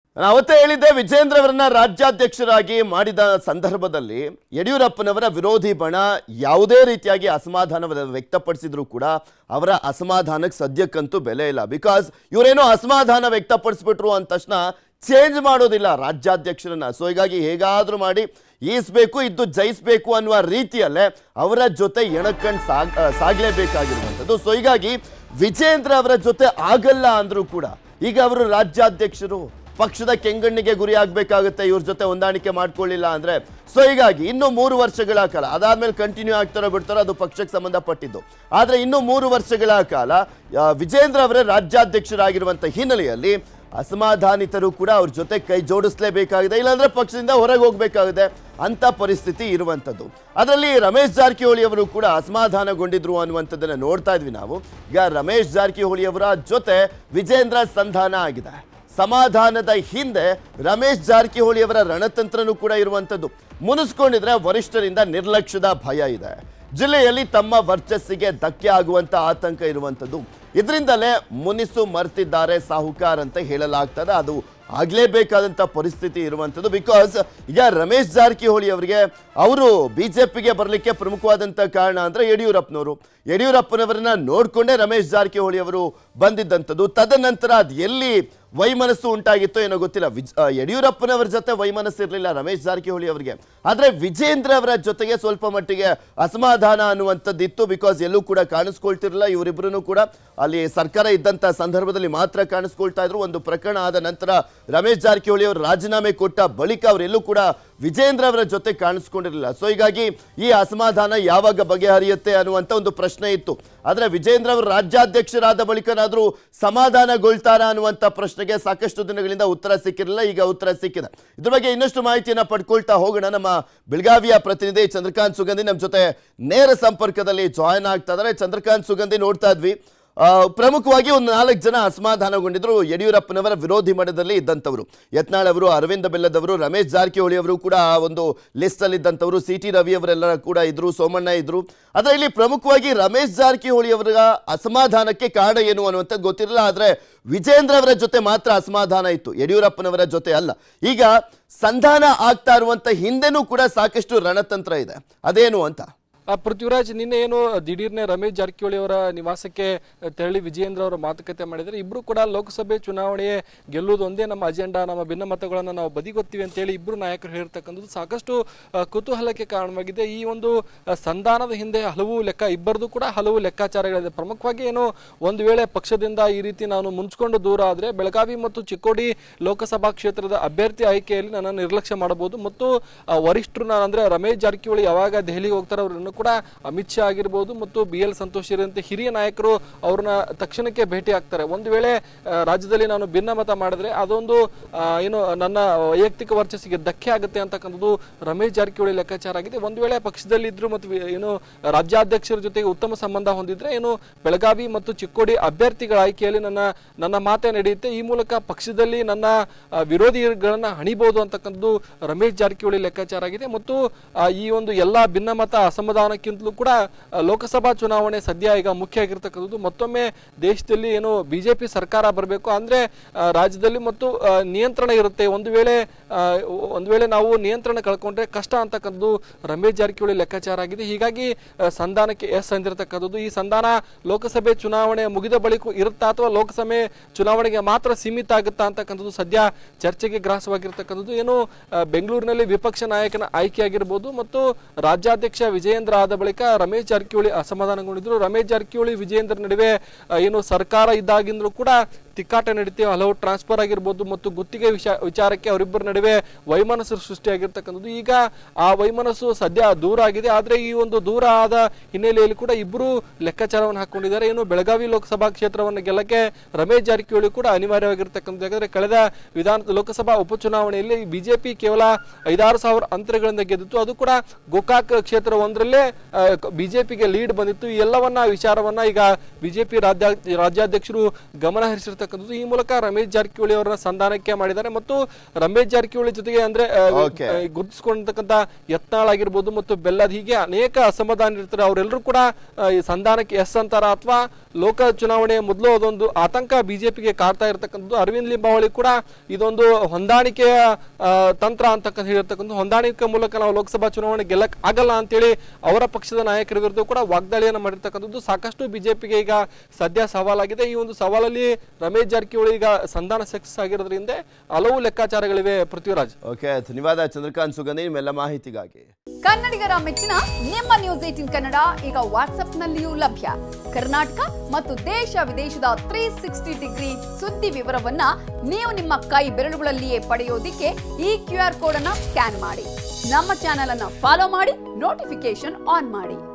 ನಾನು ಅವತ್ತೇ ಹೇಳಿದ್ದೆ ವಿಜೇಂದ್ರ ಅವರನ್ನ ರಾಜ್ಯಾಧ್ಯಕ್ಷರಾಗಿ ಮಾಡಿದ ಸಂದರ್ಭದಲ್ಲಿ ಯಡಿಯೂರಪ್ಪನವರ ವಿರೋಧಿ ಬಣ ಯಾವುದೇ ರೀತಿಯಾಗಿ ಅಸಮಾಧಾನ ವ್ಯಕ್ತಪಡಿಸಿದ್ರು ಕೂಡ ಅವರ ಅಸಮಾಧಾನಕ್ಕೆ ಸದ್ಯಕ್ಕಂತೂ ಬೆಲೆ ಇಲ್ಲ ಬಿಕಾಸ್ ಇವರೇನೋ ಅಸಮಾಧಾನ ವ್ಯಕ್ತಪಡಿಸ್ಬಿಟ್ರು ಅಂದ ತಕ್ಷಣ ಚೇಂಜ್ ಮಾಡೋದಿಲ್ಲ ರಾಜ್ಯಾಧ್ಯಕ್ಷರನ್ನ ಸೊ ಹೀಗಾಗಿ ಹೇಗಾದ್ರೂ ಮಾಡಿ ಈಸ್ಬೇಕು ಇದ್ದು ಜಯಿಸ್ಬೇಕು ಅನ್ನುವ ರೀತಿಯಲ್ಲೇ ಅವರ ಜೊತೆ ಎಣಕಂಡು ಸಾಗ್ ಸಾಗಲೇಬೇಕಾಗಿರುವಂಥದ್ದು ಸೊ ಹೀಗಾಗಿ ವಿಜೇಂದ್ರ ಅವರ ಜೊತೆ ಆಗಲ್ಲ ಅಂದ್ರೂ ಕೂಡ ಈಗ ಅವರು ರಾಜ್ಯಾಧ್ಯಕ್ಷರು ಪಕ್ಷದ ಕೆಂಗಣ್ಣಿಗೆ ಗುರಿ ಆಗ್ಬೇಕಾಗುತ್ತೆ ಇವ್ರ ಜೊತೆ ಹೊಂದಾಣಿಕೆ ಮಾಡ್ಕೊಳ್ಳಿಲ್ಲ ಅಂದ್ರೆ ಸೊ ಹೀಗಾಗಿ ಇನ್ನು ಮೂರು ವರ್ಷಗಳ ಕಾಲ ಅದಾದ್ಮೇಲೆ ಕಂಟಿನ್ಯೂ ಆಗ್ತಾರೋ ಬಿಡ್ತಾರೋ ಅದು ಪಕ್ಷಕ್ಕೆ ಸಂಬಂಧಪಟ್ಟಿದ್ದು ಆದ್ರೆ ಇನ್ನು ಮೂರು ವರ್ಷಗಳ ಕಾಲ ಆ, ವಿಜೇಂದ್ರ ಅವರೇ ರಾಜ್ಯಾಧ್ಯಕ್ಷರಾಗಿರುವಂತ ಹಿನ್ನೆಲೆಯಲ್ಲಿ ಅಸಮಾಧಾನಿತರು ಕೂಡ ಅವ್ರ ಜೊತೆ ಕೈ ಜೋಡಿಸ್ಲೇಬೇಕಾಗಿದೆ ಇಲ್ಲಾಂದ್ರೆ ಪಕ್ಷದಿಂದ ಹೊರಗೆ ಹೋಗ್ಬೇಕಾಗಿದೆ ಅಂತ ಪರಿಸ್ಥಿತಿ ಇರುವಂಥದ್ದು ಅದರಲ್ಲಿ ರಮೇಶ್ ಜಾರಕಿಹೊಳಿ ಅವರು ಕೂಡ ಅಸಮಾಧಾನಗೊಂಡಿದ್ರು ಅನ್ನುವಂಥದ್ದನ್ನ ನೋಡ್ತಾ ಇದ್ವಿ ನಾವು ಈಗ ರಮೇಶ್ ಜಾರಕಿಹೊಳಿ ಅವರ ಜೊತೆ ವಿಜೇಂದ್ರ ಸಂಧಾನ ಆಗಿದೆ ಸಮಾಧಾನದ ಹಿಂದೆ ರಮೇಶ್ ಜಾರಕಿಹೊಳಿ ಅವರ ರಣತಂತ್ರನೂ ಕೂಡ ಇರುವಂಥದ್ದು ಮುನಿಸ್ಕೊಂಡಿದ್ರೆ ವರಿಷ್ಠರಿಂದ ನಿರ್ಲಕ್ಷ್ಯದ ಭಯ ಇದೆ ಜಿಲ್ಲೆಯಲ್ಲಿ ತಮ್ಮ ವರ್ಚಸ್ಸಿಗೆ ಧಕ್ಕೆ ಆಗುವಂತ ಆತಂಕ ಇರುವಂಥದ್ದು ಇದರಿಂದಲೇ ಮುನಿಸು ಮರ್ತಿದ್ದಾರೆ ಸಾಹುಕಾರ್ ಅಂತ ಹೇಳಲಾಗ್ತದೆ ಅದು ಆಗ್ಲೇಬೇಕಾದಂತ ಪರಿಸ್ಥಿತಿ ಇರುವಂಥದ್ದು ಬಿಕಾಸ್ ಈಗ ರಮೇಶ್ ಜಾರಕಿಹೊಳಿ ಅವರಿಗೆ ಅವರು ಬಿಜೆಪಿಗೆ ಬರಲಿಕ್ಕೆ ಪ್ರಮುಖವಾದಂತ ಕಾರಣ ಅಂದ್ರೆ ಯಡಿಯೂರಪ್ಪನವರು ಯಡಿಯೂರಪ್ಪನವರನ್ನ ನೋಡ್ಕೊಂಡೇ ರಮೇಶ್ ಜಾರಕಿಹೊಳಿ ಅವರು ಬಂದಿದ್ದಂಥದ್ದು ತದನಂತರ ಅದು ಎಲ್ಲಿ ವೈಮನಸ್ಸು ಉಂಟಾಗಿತ್ತೋ ಏನೋ ಗೊತ್ತಿಲ್ಲ ವಿಜ್ ಆ, ಯಡಿಯೂರಪ್ಪನವರ ಜೊತೆ ವೈಮನಸ್ಸು ಇರಲಿಲ್ಲ ರಮೇಶ್ ಜಾರಕಿಹೊಳಿ ಅವರಿಗೆ ಆದ್ರೆ ವಿಜೇಂದ್ರ ಅವರ ಜೊತೆಗೆ ಸ್ವಲ್ಪ ಮಟ್ಟಿಗೆ ಅಸಮಾಧಾನ ಅನ್ನುವಂಥದ್ದು ಇತ್ತು ಬಿಕಾಸ್ ಎಲ್ಲೂ ಕೂಡ ಕಾಣಿಸ್ಕೊಳ್ತಿರಲಿಲ್ಲ ಇವರಿಬ್ಬರೂ ಕೂಡ ಅಲ್ಲಿ ಸರ್ಕಾರ ಇದ್ದಂತ ಸಂದರ್ಭದಲ್ಲಿ ಮಾತ್ರ ಕಾಣಿಸ್ಕೊಳ್ತಾ ಇದ್ರು ಒಂದು ಪ್ರಕರಣ ಆದ ನಂತರ ರಮೇಶ್ ಜಾರಕಿಹೊಳಿ ಅವರು ರಾಜೀನಾಮೆ ಕೊಟ್ಟ ಬಳಿಕ ಅವರೆಲ್ಲೂ ಕೂಡ ವಿಜೇಂದ್ರ ಅವರ ಜೊತೆ ಕಾಣಿಸ್ಕೊಂಡಿರಲಿಲ್ಲ ಸೊ ಹೀಗಾಗಿ ಈ ಅಸಮಾಧಾನ ಯಾವಾಗ ಬಗೆಹರಿಯುತ್ತೆ ಅನ್ನುವಂಥ ಒಂದು ಪ್ರಶ್ನೆ ಇತ್ತು ಆದ್ರೆ ವಿಜೇಂದ್ರ ಅವರು ರಾಜ್ಯಾಧ್ಯಕ್ಷರಾದ ಬಳಿಕನಾದ್ರೂ ಸಮಾಧಾನಗೊಳ್ತಾರಾ ಅನ್ನುವಂಥ ಪ್ರಶ್ನೆಗೆ ಸಾಕಷ್ಟು ದಿನಗಳಿಂದ ಉತ್ತರ ಸಿಕ್ಕಿರಲಿಲ್ಲ ಈಗ ಉತ್ತರ ಸಿಕ್ಕಿದೆ ಇದ್ರ ಬಗ್ಗೆ ಇನ್ನಷ್ಟು ಮಾಹಿತಿಯನ್ನ ಪಡ್ಕೊಳ್ತಾ ಹೋಗೋಣ ನಮ್ಮ ಬೆಳಗಾವಿಯ ಪ್ರತಿನಿಧಿ ಚಂದ್ರಕಾಂತ್ ಸುಗಂಧಿ ನಮ್ಮ ಜೊತೆ ನೇರ ಸಂಪರ್ಕದಲ್ಲಿ ಜಾಯ್ನ್ ಆಗ್ತಾ ಇದ್ದಾರೆ ಚಂದ್ರಕಾಂತ್ ಸುಗಂಧಿ ನೋಡ್ತಾ ಇದ್ವಿ ಆ, ಪ್ರಮುಖವಾಗಿ ಒಂದು ನಾಲ್ಕು ಜನ ಅಸಮಾಧಾನಗೊಂಡಿದ್ರು ಯಡಿಯೂರಪ್ಪನವರ ವಿರೋಧಿ ಮಠದಲ್ಲಿ ಇದ್ದಂಥವ್ರು ಯತ್ನಾಳ್ ಅವರು ಅರವಿಂದ ಬೆಲ್ಲದವರು ರಮೇಶ್ ಜಾರಕಿಹೊಳಿ ಅವರು ಕೂಡ ಆ ಒಂದು ಲಿಸ್ಟ್ ಅಲ್ಲಿ ಇದ್ದಂಥವ್ರು ಸಿ ಟಿ ರವಿ ಅವರೆಲ್ಲ ಕೂಡ ಇದ್ರು ಸೋಮಣ್ಣ ಇದ್ರು ಅದರಲ್ಲಿ ಪ್ರಮುಖವಾಗಿ ರಮೇಶ್ ಜಾರಕಿಹೊಳಿ ಅವರ ಅಸಮಾಧಾನಕ್ಕೆ ಕಾರಣ ಏನು ಅನ್ನುವಂಥದ್ದು ಗೊತ್ತಿರಲಿಲ್ಲ ಆದ್ರೆ ವಿಜೇಂದ್ರ ಅವರ ಜೊತೆ ಮಾತ್ರ ಅಸಮಾಧಾನ ಇತ್ತು ಯಡಿಯೂರಪ್ಪನವರ ಜೊತೆ ಅಲ್ಲ ಈಗ ಸಂಧಾನ ಆಗ್ತಾ ಇರುವಂತ ಹಿಂದೆನೂ ಕೂಡ ಸಾಕಷ್ಟು ರಣತಂತ್ರ ಇದೆ ಅದೇನು ಅಂತ ಆ, ಪೃಥ್ವಿರಾಜ್ ನಿನ್ನೆ ಏನು ದಿಢೀರ್ನೆ ರಮೇಶ್ ಜಾರಕಿಹೊಳಿ ಅವರ ನಿವಾಸಕ್ಕೆ ತೆರಳಿ ವಿಜಯೇಂದ್ರ ಅವರು ಮಾತುಕತೆ ಮಾಡಿದರೆ ಇಬ್ರು ಕೂಡ ಲೋಕಸಭೆ ಚುನಾವಣೆ ಗೆಲ್ಲುವುದು ಒಂದೇ ನಮ್ಮ ಅಜೆಂಡಾ ನಮ್ಮ ಭಿನ್ನಮತಗಳನ್ನು ನಾವು ಬದಿಗೊತ್ತೀವಿ ಅಂತೇಳಿ ಇಬ್ರು ನಾಯಕರು ಹೇಳಿರ್ತಕ್ಕಂಥದ್ದು ಸಾಕಷ್ಟು ಆ, ಕುತೂಹಲಕ್ಕೆ ಕಾರಣವಾಗಿದೆ ಈ ಒಂದು ಆ, ಸಂಧಾನದ ಹಿಂದೆ ಹಲವು ಲೆಕ್ಕ ಇಬ್ಬರದು ಕೂಡ ಹಲವು ಲೆಕ್ಕಾಚಾರಗಳಿದೆ ಪ್ರಮುಖವಾಗಿ ಏನು ಒಂದು ವೇಳೆ ಪಕ್ಷದಿಂದ ಈ ರೀತಿ ನಾನು ಮುನ್ಸ್ಕೊಂಡು ದೂರ ಆದರೆ ಬೆಳಗಾವಿ ಮತ್ತು ಚಿಕ್ಕೋಡಿ ಲೋಕಸಭಾ ಕ್ಷೇತ್ರದ ಅಭ್ಯರ್ಥಿ ಆಯ್ಕೆಯಲ್ಲಿ ನನ್ನ ನಿರ್ಲಕ್ಷ್ಯ ಮಾಡಬಹುದು ಮತ್ತು ಆ, ವರಿಷ್ಠರು ನಾನು ಅಂದ್ರೆ ರಮೇಶ್ ಜಾರಕಿಹೊಳಿ ಯಾವಾಗ ದೆಹಲಿಗೆ ಹೋಗ್ತಾರೆ ಅವರನ್ನು ಕೂಡ ಅಮಿತ್ ಶಾ ಆಗಿರ್ಬೋದು ಮತ್ತು ಬಿ ಎಲ್ ಸಂತೋಷ್ ಸೇರಿದಂತೆ ಹಿರಿಯ ನಾಯಕರು ಅವ್ರನ್ನ ತಕ್ಷಣಕ್ಕೆ ಭೇಟಿ ಆಗ್ತಾರೆ ಒಂದು ವೇಳೆ ಆ, ರಾಜ್ಯದಲ್ಲಿ ನಾನು ಭಿನ್ನಮತ ಮಾಡಿದ್ರೆ ಅದೊಂದು ಆ, ಏನು ನನ್ನ ವೈಯಕ್ತಿಕ ವರ್ಚಸ್ಸಿಗೆ ಧಕ್ಕೆ ಆಗುತ್ತೆ ಅಂತಕ್ಕಂಥದ್ದು ರಮೇಶ್ ಜಾರಕಿಹೊಳಿ ಲೆಕ್ಕಾಚಾರ ಆಗಿದೆ ಒಂದು ವೇಳೆ ಪಕ್ಷದಲ್ಲಿ ಇದ್ರು ಮತ್ತು ವಿ- ಏನು ರಾಜ್ಯಾಧ್ಯಕ್ಷರ ಜೊತೆಗೆ ಉತ್ತಮ ಸಂಬಂಧ ಹೊಂದಿದ್ರೆ ಏನು ಬೆಳಗಾವಿ ಮತ್ತು ಚಿಕ್ಕೋಡಿ ಅಭ್ಯರ್ಥಿಗಳ ಆಯ್ಕೆಯಲ್ಲಿ ನನ್ನ ನನ್ನ ಮಾತೆ ನಡೆಯುತ್ತೆ ಈ ಮೂಲಕ ಪಕ್ಷದಲ್ಲಿ ನನ್ನ ಆ, ವಿರೋಧಿಗಳನ್ನ ಹಣಿಬಹುದು ಅಂತಕ್ಕಂಥದ್ದು ರಮೇಶ್ ಜಾರಕಿಹೊಳಿ ಲೆಕ್ಕಾಚಾರ ಆಗಿದೆ ಮತ್ತು ಆ, ಈ ಒಂದು ಎಲ್ಲಾ ಭಿನ್ನಮತ ಅಸಮಾಧಾನಕ್ಕಿಂತಲೂ ಕೂಡ ಆ, ಲೋಕಸಭಾ ಚುನಾವಣೆ ಸದ್ಯ ಈಗ ಮುಖ್ಯ ಆಗಿರ್ತಕ್ಕಂಥದ್ದು ಮತ್ತೊಮ್ಮೆ ದೇಶದಲ್ಲಿ ಏನು ಬಿಜೆಪಿ ಸರ್ಕಾರ ಬರಬೇಕು ಅಂದ್ರೆ ಆ, ರಾಜ್ಯದಲ್ಲಿ ಮತ್ತು ಆ, ನಿಯಂತ್ರಣ ಇರುತ್ತೆ ಒಂದು ವೇಳೆ ಆ, ಒಂದು ವೇಳೆ ನಾವು ನಿಯಂತ್ರಣ ಕಳ್ಕೊಂಡ್ರೆ ಕಷ್ಟ ಅಂತಕ್ಕಂಥದ್ದು ರಮೇಶ್ ಜಾರಕಿಹೊಳಿ ಲೆಕ್ಕಾಚಾರ ಆಗಿದೆ ಹೀಗಾಗಿ ಆ, ಸಂಧಾನಕ್ಕೆ ಎಸ್ ಅಂದಿರತಕ್ಕಂಥದ್ದು ಈ ಸಂಧಾನ ಲೋಕಸಭೆ ಚುನಾವಣೆ ಮುಗಿದ ಬಳಿಕ ಇರುತ್ತಾ ಅಥವಾ ಲೋಕಸಭೆ ಚುನಾವಣೆಗೆ ಮಾತ್ರ ಸೀಮಿತ ಆಗುತ್ತಾ ಅಂತಕ್ಕಂಥದ್ದು ಸದ್ಯ ಚರ್ಚೆಗೆ ಗ್ರಾಸವಾಗಿರ್ತಕ್ಕಂಥದ್ದು ಏನು ಆ, ಬೆಂಗಳೂರಿನಲ್ಲಿ ವಿಪಕ್ಷ ನಾಯಕನ ಆಯ್ಕೆಯಾಗಿರ್ಬೋದು ಮತ್ತು ರಾಜ್ಯಾಧ್ಯಕ್ಷ ವಿಜಯೇಂದ್ರ ಆದ ಬಳಿಕ ರಮೇಶ್ ಜಾರಕಿಹೊಳಿ ಅಸಮಾಧಾನಗೊಂಡಿದ್ರು ರಮೇಶ್ ಜಾರಕಿಹೊಳಿ ವಿಜಯೇಂದ್ರ ನಡುವೆ ಆ, ಏನು ಸರ್ಕಾರ ಇದ್ದಾಗಿಂದ್ರೂ ಕೂಡ ತಿಕ್ಕಾಟ ನಡೀತೀವಿ ಹಲವು ಟ್ರಾನ್ಸ್ಫರ್ ಆಗಿರ್ಬೋದು ಮತ್ತು ಗುತ್ತಿಗೆ ವಿಷ ವಿಚಾರಕ್ಕೆ ಅವರಿಬ್ಬರ ನಡುವೆ ವೈಮನಸ್ಸು ಸೃಷ್ಟಿಯಾಗಿರ್ತಕ್ಕಂಥದ್ದು ಈಗ ಆ ವೈಮನಸ್ಸು ಸದ್ಯ ದೂರ ಆಗಿದೆ ಆದ್ರೆ ಈ ಒಂದು ದೂರ ಆದ ಹಿನ್ನೆಲೆಯಲ್ಲಿ ಕೂಡ ಇಬ್ಬರು ಲೆಕ್ಕಾಚಾರವನ್ನು ಹಾಕೊಂಡಿದ್ದಾರೆ ಏನು ಬೆಳಗಾವಿ ಲೋಕಸಭಾ ಕ್ಷೇತ್ರವನ್ನು ಗೆಲ್ಲಕ್ಕೆ ರಮೇಶ್ ಜಾರಕಿಹೊಳಿ ಕೂಡ ಅನಿವಾರ್ಯವಾಗಿರ್ತಕ್ಕಂಥದ್ದು ಯಾಕಂದ್ರೆ ಕಳೆದ ವಿಧಾನ ಲೋಕಸಭಾ ಉಪಚುನಾವಣೆಯಲ್ಲಿ ಬಿಜೆಪಿ ಕೇವಲ ಐದಾರು ಸಾವಿರ ಅಂತರಗಳಿಂದ ಗೆದ್ದಿತ್ತು ಅದು ಕೂಡ ಗೋಕಾಕ್ ಕ್ಷೇತ್ರ ಒಂದರಲ್ಲೇ ಬಿಜೆಪಿಗೆ ಲೀಡ್ ಬಂದಿತ್ತು ಈ ಎಲ್ಲವನ್ನ ವಿಚಾರವನ್ನ ಈಗ ಬಿಜೆಪಿ ರಾಜ್ಯ ರಾಜ್ಯಾಧ್ಯಕ್ಷರು ಗಮನ ಹರಿಸಿರ್ತಕ್ಕಂಥ ಮಾಡಿರ್ತಕ್ಕಂಥದ್ದು ಈ ಮೂಲಕ ರಮೇಶ್ ಜಾರಕಿಹೊಳಿ ಅವರ ಸಂಧಾನಕ್ಕೆ ಮಾಡಿದ್ದಾರೆ ಮತ್ತು ರಮೇಶ್ ಜಾರಕಿಹೊಳಿ ಜೊತೆಗೆ ಅಂದ್ರೆ ಆ, Okay. ಆ, ಗುರುತಿಸಿಕೊಂಡಂತಕ್ಕಂಥ ಯತ್ನಾಳ್ ಆಗಿರ್ಬೋದು ಮತ್ತು ಬೆಲ್ಲದ್ ಹೀಗೆ ಅನೇಕ ಅಸಮಾಧಾನ ಇರ್ತಾರೆ ಅವರೆಲ್ಲರೂ ಕೂಡ ಆ, ಈ ಸಂಧಾನಕ್ಕೆ ಎಸ್ ಅಂತಾರ ಅಥವಾ ಲೋಕ ಚುನಾವಣೆ ಮೊದಲು ಅದೊಂದು ಆತಂಕ ಬಿಜೆಪಿಗೆ ಕಾಡ್ತಾ ಇರತಕ್ಕಂಥದ್ದು ಅರವಿಂದ್ ಲಿಂಬಾವಳಿ ಕೂಡ ಇದೊಂದು ಹೊಂದಾಣಿಕೆಯ ಆ, ತಂತ್ರ ಅಂತಕ್ಕಂಥ ಹೇಳಿರ್ತಕ್ಕಂಥ ಹೊಂದಾಣಿಕೆ ಮೂಲಕ ನಾವು ಲೋಕಸಭಾ ಚುನಾವಣೆ ಗೆಲ್ಲಕ್ ಆಗಲ್ಲ ಅಂತೇಳಿ ಅವರ ಪಕ್ಷದ ನಾಯಕರ ವಿರುದ್ಧ ಕೂಡ ವಾಗ್ದಾಳಿಯನ್ನು ಮಾಡಿರ್ತಕ್ಕಂಥದ್ದು ಸಾಕಷ್ಟು ಬಿಜೆಪಿಗೆ ಈಗ ಸದ್ಯ ಸವಾಲಾಗಿದೆ ಈ ಒಂದು ಸವಾಲಲ್ಲಿ ರಮೇಶ್ ಜಾರಕಿಹೊಳಿ ಈಗ ಸಂಧಾನ ಸಕ್ಸಸ್ ಆಗಿರೋದ್ರಿಂದ ಹಲವು ಲೆಕ್ಕಾಚಾರಗಳಿವೆ ಪೃಥ್ವಿರಾಜ್ ಓಕೆ ಧನ್ಯವಾದ ಚಂದ್ರಕಾಂತ್ ಸುಗಂಧಿ ನಿಮ್ಮೆಲ್ಲ ಮಾಹಿತಿಗಾಗಿ ಕನ್ನಡಿಗರ ಮೆಚ್ಚಿನ ನಿಮ್ಮ ನ್ಯೂಸ್ ಏಟಿನ್ ಕನ್ನಡ ಈಗ ವಾಟ್ಸ್ಆಪ್ನಲ್ಲಿಯೂ ಲಭ್ಯ ಕರ್ನಾಟಕ ಮತ್ತು ದೇಶ ವಿದೇಶದ ತ್ರೀ ಸಿಕ್ಸ್ಟಿ ಡಿಗ್ರಿ ಸುದ್ದಿ ವಿವರವನ್ನ ನೀವು ನಿಮ್ಮ ಕೈ ಬೆರಳುಗಳಲ್ಲಿಯೇ ಪಡೆಯೋದಿಕ್ಕೆ ಈ ಕ್ಯೂ ಆರ್ ಕೋಡ್ ಅನ್ನ ಸ್ಕ್ಯಾನ್ ಮಾಡಿ ನಮ್ಮ ಚಾನೆಲ್ ಅನ್ನ ಫಾಲೋ ಮಾಡಿ ನೋಟಿಫಿಕೇಶನ್ ಆನ್ ಮಾಡಿ